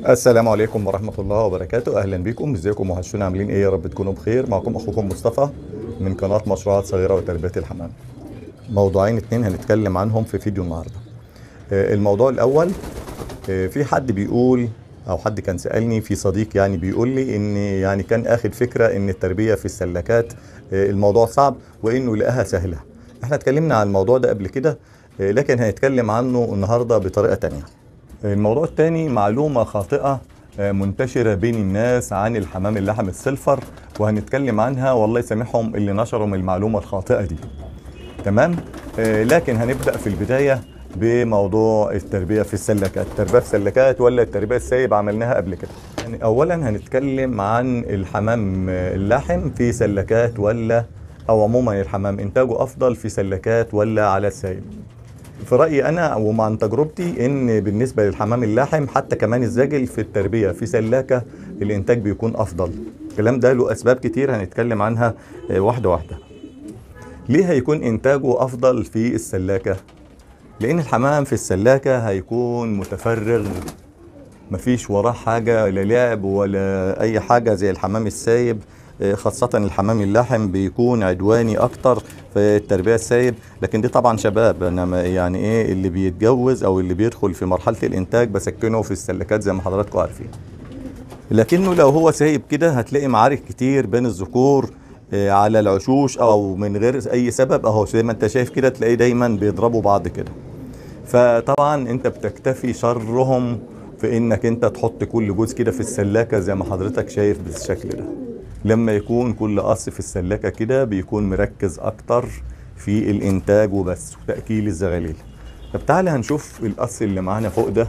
السلام عليكم ورحمة الله وبركاته أهلا بكم ازيكم وحشونا عاملين ايه يا رب تكونوا بخير معكم أخوكم مصطفى من قناة مشروعات صغيرة وتربية الحمام موضوعين اتنين هنتكلم عنهم في فيديو النهاردة آه، الموضوع الأول آه، في حد بيقول أو حد كان سألني في صديق يعني بيقول لي إن يعني كان آخد فكرة إن التربية في السلكات آه، الموضوع صعب وإنه لقاها سهلة احنا اتكلمنا عن الموضوع ده قبل كده آه، لكن هنتكلم عنه النهاردة بطريقة تانية الموضوع الثاني معلومة خاطئة آه، منتشرة بين الناس عن الحمام اللحم السلفر وهنتكلم عنها والله يسامحهم اللي نشروا من المعلومة الخاطئة دي تمام آه، لكن هنبدأ في البداية بموضوع التربية في السلكات التربية في السلكات ولا التربية السايب عملناها قبل كده يعني أولا هنتكلم عن الحمام آه، اللحم في سلكات ولا أو عموما الحمام إنتاجه أفضل في سلكات ولا على السايب في رأيي أنا ومع تجربتي إن بالنسبة للحمام اللاحم حتى كمان الزاجل في التربية في سلاكة الإنتاج بيكون أفضل الكلام ده له أسباب كتير هنتكلم عنها آه، واحدة واحدة ليه هيكون إنتاجه أفضل في السلاكة؟ لأن الحمام في السلاكة هيكون متفرغ مفيش وراه حاجة لا لعب ولا أي حاجة زي الحمام السايب آه، خاصة الحمام اللاحم بيكون عدواني أكتر في التربية السايب لكن دي طبعا شباب أنا ما- يعني إيه اللي بيتجوز أو اللي بيدخل في مرحلة الإنتاج بسكنه في السلكات زي ما حضراتكم عارفين لكنه لو هو سايب كده هتلاقي معارك كتير بين الذكور آه، على العشوش أو من غير أي سبب أهو زي ما أنت شايف كده تلاقيه دايما بيضربوا بعض كده فطبعا انت بتكتفي شرهم في انك انت تحط كل جزء كده في السلاكه زي ما حضرتك شايف بالشكل ده لما يكون كل قص في السلاكه كده بيكون مركز اكتر في الانتاج وبس وتاكيل الزغاليل طب تعالى هنشوف القص اللي معانا فوق ده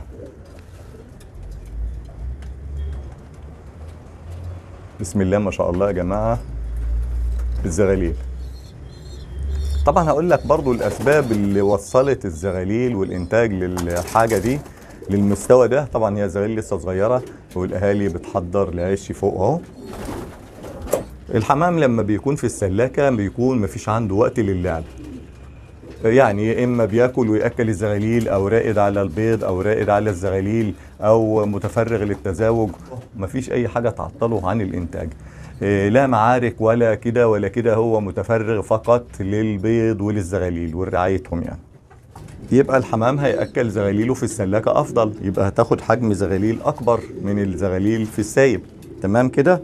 بسم الله ما شاء الله يا جماعه الزغاليل طبعا هقول لك برضو الاسباب اللي وصلت الزغاليل والانتاج للحاجه دي للمستوى ده طبعا هي الزغاليل لسه صغيره والاهالي بتحضر لعيش فوق اهو الحمام لما بيكون في السلاكه بيكون مفيش عنده وقت للعب يعني يا اما بياكل وياكل الزغاليل او راقد على البيض او راقد على الزغاليل او متفرغ للتزاوج مفيش اي حاجه تعطله عن الانتاج إيه، لا معارك ولا كده ولا كده هو متفرغ فقط للبيض وللزغاليل ورعايتهم يعني يبقى الحمام هياكل زغاليله في السلاكه افضل يبقى هتاخد حجم زغاليل اكبر من الزغاليل في السايب تمام كده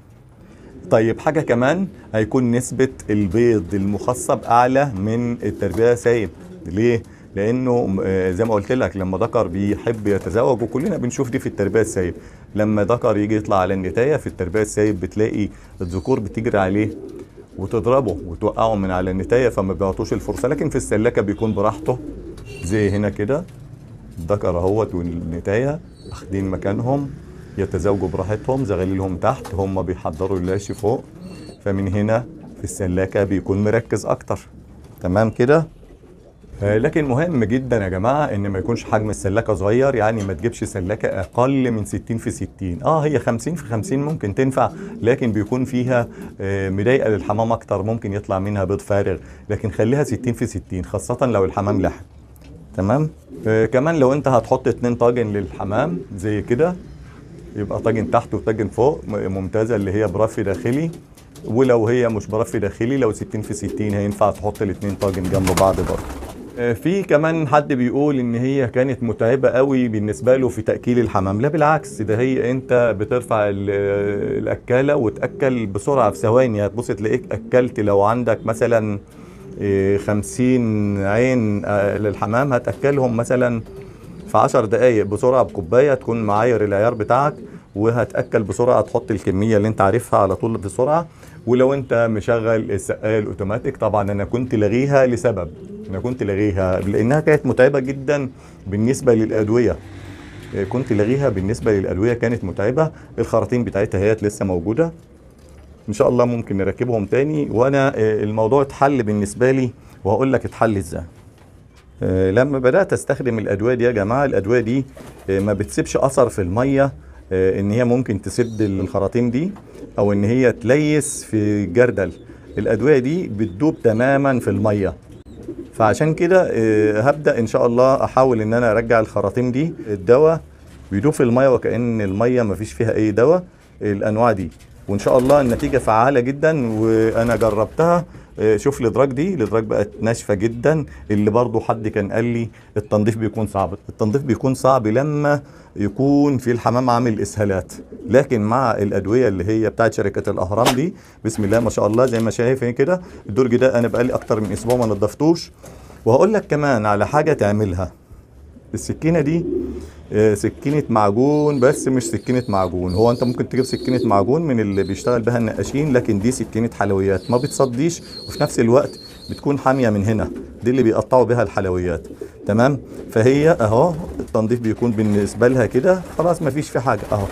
طيب حاجة كمان هيكون نسبة البيض المخصب أعلى من التربية سايب ليه؟ لأنه آه، زي ما قلت لك لما ذكر بيحب يتزوج وكلنا بنشوف دي في التربية السايب لما ذكر يجي يطلع على النتاية في التربية السايب بتلاقي الذكور بتجري عليه وتضربه وتوقعه من على النتاية فما بيعطوش الفرصة لكن في السلاكة بيكون براحته زي هنا كده الذكر اهوت والنتاية واخدين مكانهم يتزوجوا براحتهم زغاليلهم تحت هم بيحضروا اللاشي فوق فمن هنا في السلاكة بيكون مركز أكتر تمام كده آه، لكن مهم جدا يا جماعة ان ما يكونش حجم السلاكة صغير يعني ما تجيبش سلاكة اقل من 60 في 60 اه هي 50 في 50 ممكن تنفع لكن بيكون فيها آه، مضايقة للحمام اكتر ممكن يطلع منها بيض فارغ لكن خليها 60 في 60 خاصة لو الحمام لحم تمام آه كمان لو انت هتحط اتنين طاجن للحمام زي كده يبقى طاجن تحت وطاجن فوق م- ممتازه اللي هي برف داخلي ولو هي مش برف داخلي لو 60 في 60 هينفع تحط الاتنين طاجن جنب بعض برضه آه، في كمان حد بيقول ان هي كانت متعبه قوي بالنسبه له في تاكيل الحمام لا بالعكس ده هي انت بترفع ال- الاكاله وتاكل بسرعه في ثواني هتبص تلاقيك اكلت لو عندك مثلا إيه، 50 عين آه، للحمام هتاكلهم مثلا في 10 دقايق بسرعه بكوبايه تكون معاير العيار بتاعك وهتاكل بسرعه تحط الكميه اللي انت عارفها على طول بسرعه ولو انت مشغل السقايه الاوتوماتيك طبعا انا كنت لاغيها لسبب انا كنت لاغيها لانها كانت متعبه جدا بالنسبه للادويه إيه، كنت لاغيها بالنسبه للادويه كانت متعبه الخراطيم بتاعتها هي لسه موجوده ان شاء الله ممكن نركبهم تاني وانا آه، الموضوع اتحل بالنسبه لي وهقول لك اتحل ازاي آه، لما بدات استخدم الادويه دي يا جماعه الادويه دي آه، ما بتسيبش اثر في الميه آه، ان هي ممكن تسد الخراطيم دي او ان هي تليس في الجردل الادويه دي بتدوب تماما في الميه فعشان كده آه، هبدا ان شاء الله احاول ان انا ارجع الخراطيم دي الدواء بيدوب في الميه وكأن الميه ما فيش فيها اي دواء الانواع دي وان شاء الله النتيجه فعاله جدا وانا جربتها آه، شوف الادراج دي الادراج بقت ناشفه جدا اللي برضو حد كان قال لي التنظيف بيكون صعب التنظيف بيكون صعب لما يكون في الحمام عامل اسهالات لكن مع الادويه اللي هي بتاعت شركه الاهرام دي بسم الله ما شاء الله زي ما شايفين كده الدرج ده انا بقالي اكتر من اسبوع ما نضفتوش وهقول لك كمان على حاجه تعملها السكينه دي آه، سكينه معجون بس مش سكينه معجون هو انت ممكن تجيب سكينه معجون من اللي بيشتغل بها النقاشين لكن دي سكينه حلويات ما بتصديش وفي نفس الوقت بتكون حاميه من هنا دي اللي بيقطعوا بها الحلويات تمام فهي اهو التنظيف بيكون بالنسبه لها كده خلاص ما فيش في حاجه اهو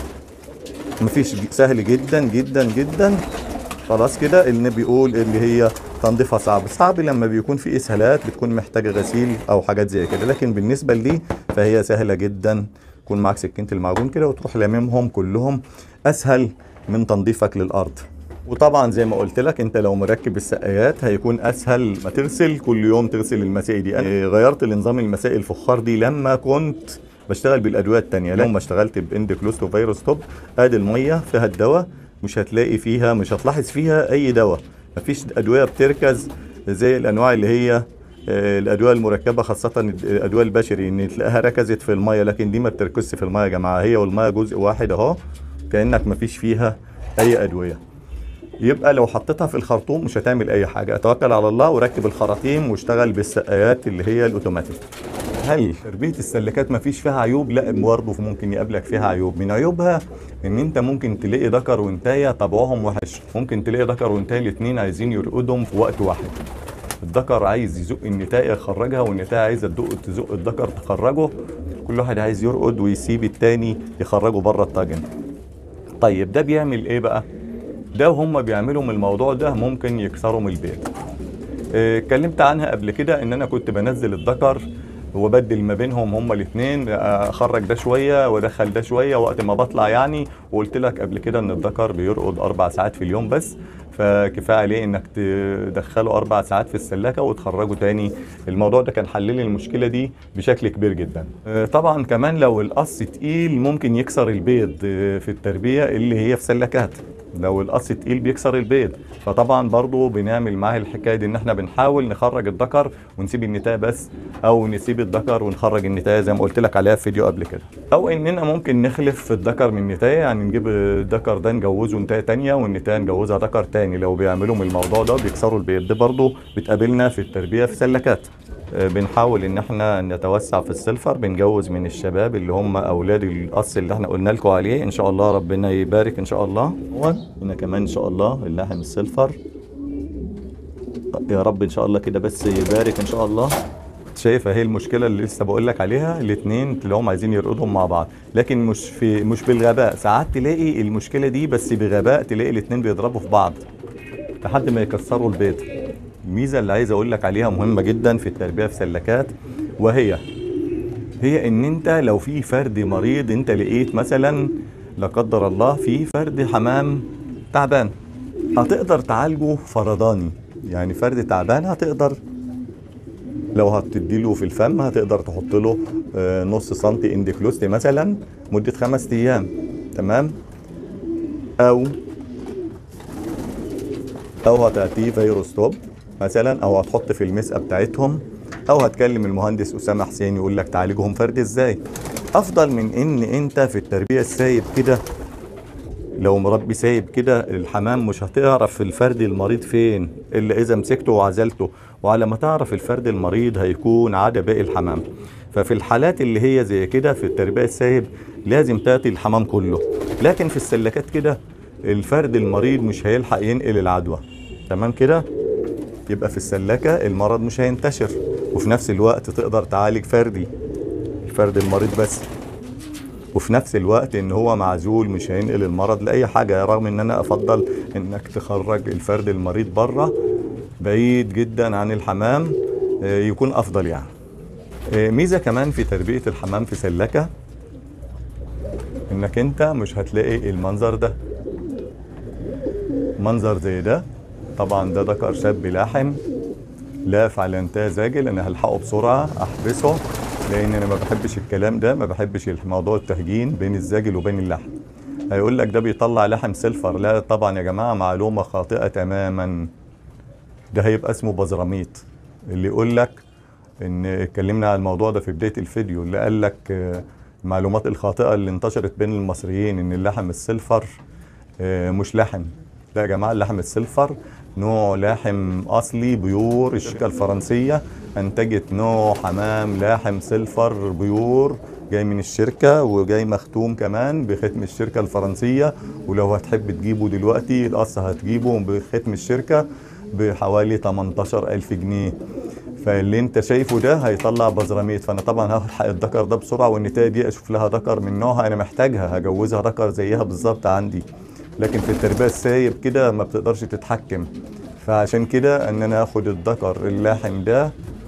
مفيش سهل جدا جدا جدا خلاص كده اللي بيقول اللي هي تنظيفها صعب صعب لما بيكون في اسهالات بتكون محتاجه غسيل او حاجات زي كده لكن بالنسبه لي فهي سهله جدا يكون معاك سكينه المعجون كده وتروح لاممهم كلهم اسهل من تنظيفك للارض وطبعا زي ما قلت لك انت لو مركب السقايات هيكون اسهل ما تغسل كل يوم تغسل المسائل دي انا غيرت النظام المسائل الفخار دي لما كنت بشتغل بالادويه التانية لما اشتغلت باندكلوست وفيروس توب ادي الميه فيها الدواء مش هتلاقي فيها مش هتلاحظ فيها اي دواء مفيش ادويه بتركز زي الانواع اللي هي آه، الادويه المركبه خاصه الادويه البشري ان تلاقيها ركزت في الميه لكن دي ما بتركزش في الميه يا جماعه هي والميه جزء واحد اهو كانك مفيش فيها اي ادويه يبقى لو حطيتها في الخرطوم مش هتعمل اي حاجه اتوكل على الله وركب الخراطيم واشتغل بالسقايات اللي هي الاوتوماتيك هل تربيه السلكات ما فيش فيها عيوب لا برضه ممكن يقابلك فيها عيوب من عيوبها ان انت ممكن تلاقي ذكر وانتايه طبعهم وحش ممكن تلاقي ذكر وانتايه الاثنين عايزين يرقدهم في وقت واحد الذكر عايز يزق النتايه يخرجها والنتايه عايزه تدق تزق الذكر تخرجه كل واحد عايز يرقد ويسيب التاني يخرجه بره الطاجن طيب ده بيعمل ايه بقى ده وهم بيعملوا من الموضوع ده ممكن يكسروا من البيت آه، اتكلمت عنها قبل كده ان انا كنت بنزل الذكر وبدل ما بينهم هما الاثنين اخرج ده شويه وادخل ده شويه وقت ما بطلع يعني وقلت لك قبل كده ان الذكر بيرقد اربع ساعات في اليوم بس فكفايه عليه انك تدخله اربع ساعات في السلاكه وتخرجه تاني الموضوع ده كان حل لي المشكله دي بشكل كبير جدا آه، طبعا كمان لو القص تقيل ممكن يكسر البيض آه، في التربيه اللي هي في سلكات لو القص تقيل بيكسر البيض فطبعا برضو بنعمل معاه الحكايه دي ان احنا بنحاول نخرج الذكر ونسيب النتايه بس او نسيب الذكر ونخرج النتايه زي ما قلت لك عليها في فيديو قبل كده او اننا ممكن نخلف الذكر من النتايه يعني نجيب الذكر ده نجوزه نتايه تانية والنتايه نجوزها ذكر تاني لو بيعملوا من الموضوع ده بيكسروا البيض ده برضو بتقابلنا في التربيه في سلكات آه، بنحاول ان احنا نتوسع في السلفر بنجوز من الشباب اللي هم اولاد القص اللي احنا قلنا لكم عليه ان شاء الله ربنا يبارك ان شاء الله هنا كمان ان شاء الله اللحم السلفر يا رب ان شاء الله كده بس يبارك ان شاء الله شايف اهي المشكله اللي لسه بقول لك عليها الاثنين تلاقيهم عايزين يرقدهم مع بعض لكن مش في مش بالغباء ساعات تلاقي المشكله دي بس بغباء تلاقي الاثنين بيضربوا في بعض لحد ما يكسروا البيض الميزه اللي عايز اقول لك عليها مهمه جدا في التربيه في سلكات وهي هي ان انت لو في فرد مريض انت لقيت مثلا لا قدر الله في فرد حمام تعبان هتقدر تعالجه فرداني يعني فرد تعبان هتقدر لو هتديله في الفم هتقدر تحط له آه، نص سنتي انديكلوستي مثلا مدة خمس ايام تمام او او هتعطيه فيروس توب مثلا او هتحط في المسقه بتاعتهم او هتكلم المهندس اسامه حسين يقول لك تعالجهم فرد ازاي افضل من ان انت في التربيه السايب كده لو مربي سايب كده الحمام مش هتعرف الفرد المريض فين الا اذا مسكته وعزلته وعلى ما تعرف الفرد المريض هيكون عاد باقي الحمام ففي الحالات اللي هي زي كده في التربيه السايب لازم تاتي الحمام كله لكن في السلكات كده الفرد المريض مش هيلحق ينقل العدوى تمام كده يبقى في السلكه المرض مش هينتشر وفي نفس الوقت تقدر تعالج فردي الفرد المريض بس وفي نفس الوقت ان هو معزول مش هينقل المرض لاي حاجه رغم ان انا افضل انك تخرج الفرد المريض بره بعيد جدا عن الحمام آه، يكون افضل يعني آه، ميزه كمان في تربيه الحمام في سلكه انك انت مش هتلاقي المنظر ده منظر زي ده طبعا ده ذكر شاب لاحم لاف على انتهى زاجل انا هلحقه بسرعه احبسه لان انا ما بحبش الكلام ده ما بحبش موضوع التهجين بين الزاجل وبين اللحم هيقول لك ده بيطلع لحم سلفر لا طبعا يا جماعه معلومه خاطئه تماما ده هيبقى اسمه بزراميط اللي يقول لك ان اتكلمنا على الموضوع ده في بدايه الفيديو اللي قال لك آه، المعلومات الخاطئه اللي انتشرت بين المصريين ان اللحم السلفر آه، مش لحم لا يا جماعه اللحم السلفر نوع لحم اصلي بيور الشركه الفرنسيه انتجت نوع حمام لاحم سلفر بيور جاي من الشركه وجاي مختوم كمان بختم الشركه الفرنسيه ولو هتحب تجيبه دلوقتي القص هتجيبه بختم الشركه بحوالي 18000 جنيه فاللي انت شايفه ده هيطلع بزراميط فانا طبعا هلحق الذكر ده بسرعه والنتايه دي اشوف لها ذكر من نوعها انا محتاجها هجوزها ذكر زيها بالظبط عندي لكن في التربيه السايب كده ما بتقدرش تتحكم فعشان كده ان انا اخد الذكر اللاحم ده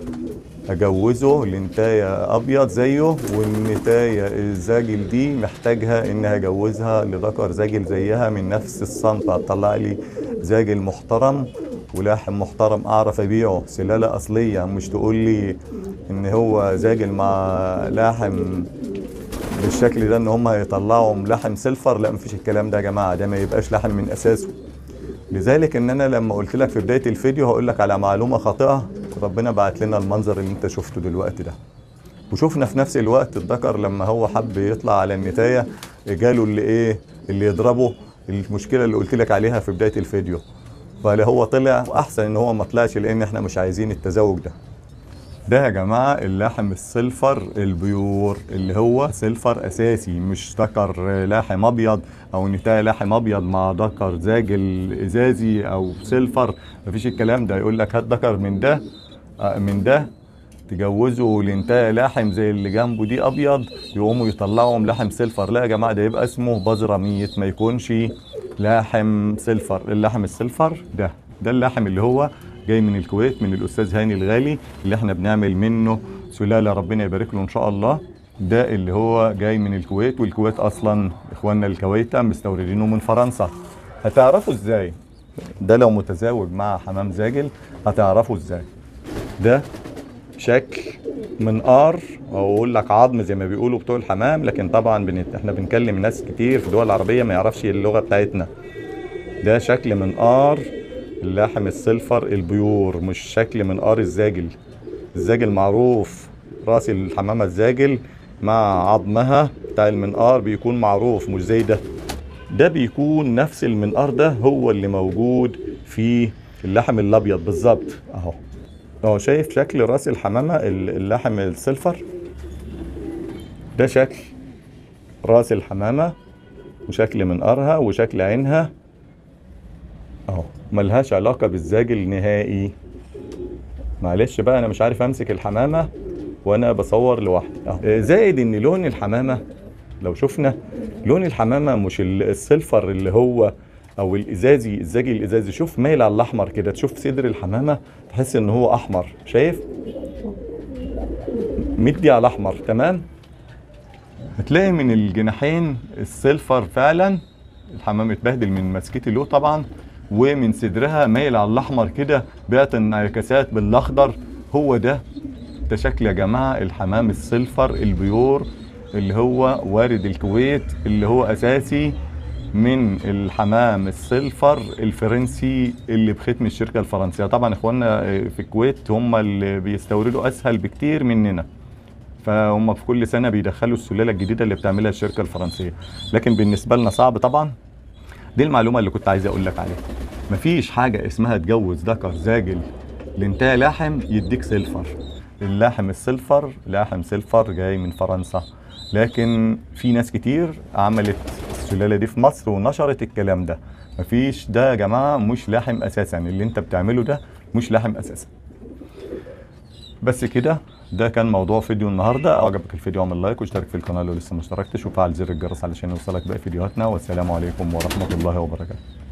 اجوزه لنتايه ابيض زيه والنتايه الزاجل دي محتاجها ان اجوزها لذكر زاجل زيها من نفس الصنف هتطلع لي زاجل محترم ولاحم محترم اعرف ابيعه سلاله اصليه مش تقول لي ان هو زاجل مع لاحم بالشكل ده ان هم هيطلعوا لحم سلفر لا مفيش الكلام ده يا جماعه ده ما يبقاش لحم من اساسه لذلك ان انا لما قلت لك في بدايه الفيديو هقول لك على معلومه خاطئه ربنا بعت لنا المنظر اللي انت شفته دلوقتي ده وشفنا في نفس الوقت الذكر لما هو حب يطلع على النتايه جاله اللي ايه اللي يضربه المشكله اللي قلت لك عليها في بدايه الفيديو فلا هو طلع واحسن ان هو ما طلعش لان احنا مش عايزين التزاوج ده ده يا جماعة اللحم السلفر البيور اللي هو سلفر أساسي مش ذكر لاحم أبيض أو نتاية لاحم أبيض مع ذكر زاجل إزازي أو سلفر مفيش الكلام ده يقول لك هات ذكر من ده آه، من ده تجوزه لنتاية لاحم زي اللي جنبه دي أبيض يقوموا يطلعهم لحم سلفر لا يا جماعة ده يبقى اسمه بزراميت ما يكونش لاحم سلفر اللحم السلفر ده ده اللحم اللي هو جاي من الكويت من الاستاذ هاني الغالي اللي احنا بنعمل منه سلاله ربنا يبارك له ان شاء الله ده اللي هو جاي من الكويت والكويت اصلا اخواننا الكويتة مستوردينه من فرنسا هتعرفوا ازاي ده لو متزاوج مع حمام زاجل هتعرفوا ازاي ده شكل منقار او اقول لك عظم زي ما بيقولوا بتوع الحمام لكن طبعا بنت... احنا بنكلم ناس كتير في الدول العربيه ما يعرفش اللغه بتاعتنا ده شكل منقار اللحم السلفر البيور مش شكل منقار الزاجل الزاجل معروف راس الحمامه الزاجل مع عظمها بتاع المنقار بيكون معروف مش زي ده ده بيكون نفس المنقار ده هو اللي موجود في اللحم الابيض بالظبط اهو اهو شايف شكل راس الحمامه ال- اللحم السلفر ده شكل راس الحمامه وشكل منقارها وشكل عينها اهو ملهاش علاقه بالزاجل نهائي معلش بقى انا مش عارف امسك الحمامه وانا بصور لوحدي اهو زائد ان لون الحمامه لو شفنا لون الحمامه مش ال- السلفر اللي هو او الازازي الزاجي الازازي شوف مايل على الاحمر كده تشوف صدر الحمامه تحس ان هو احمر شايف مدي على الاحمر تمام هتلاقي من الجناحين السلفر فعلا الحمام اتبهدل من مسكتي له طبعا ومن صدرها مايل على الاحمر كده بقت انعكاسات بالاخضر هو ده ده شكل يا جماعه الحمام السلفر البيور اللي هو وارد الكويت اللي هو اساسي من الحمام السلفر الفرنسي اللي بختم الشركه الفرنسيه طبعا اخواننا في الكويت هم اللي بيستوردوا اسهل بكتير مننا فهم في كل سنه بيدخلوا السلاله الجديده اللي بتعملها الشركه الفرنسيه لكن بالنسبه لنا صعب طبعا دي المعلومه اللي كنت عايز اقول لك عليها مفيش حاجه اسمها تجوز ذكر زاجل لانتهى لاحم يديك سلفر اللاحم السلفر لاحم سلفر جاي من فرنسا لكن في ناس كتير عملت السلاله دي في مصر ونشرت الكلام ده مفيش ده يا جماعه مش لاحم اساسا اللي انت بتعمله ده مش لاحم اساسا بس كده ده كان موضوع فيديو النهارده لو عجبك الفيديو اعمل لايك واشترك في القناه لو لسه ما اشتركتش وفعل زر الجرس علشان يوصلك باقي فيديوهاتنا والسلام عليكم ورحمه الله وبركاته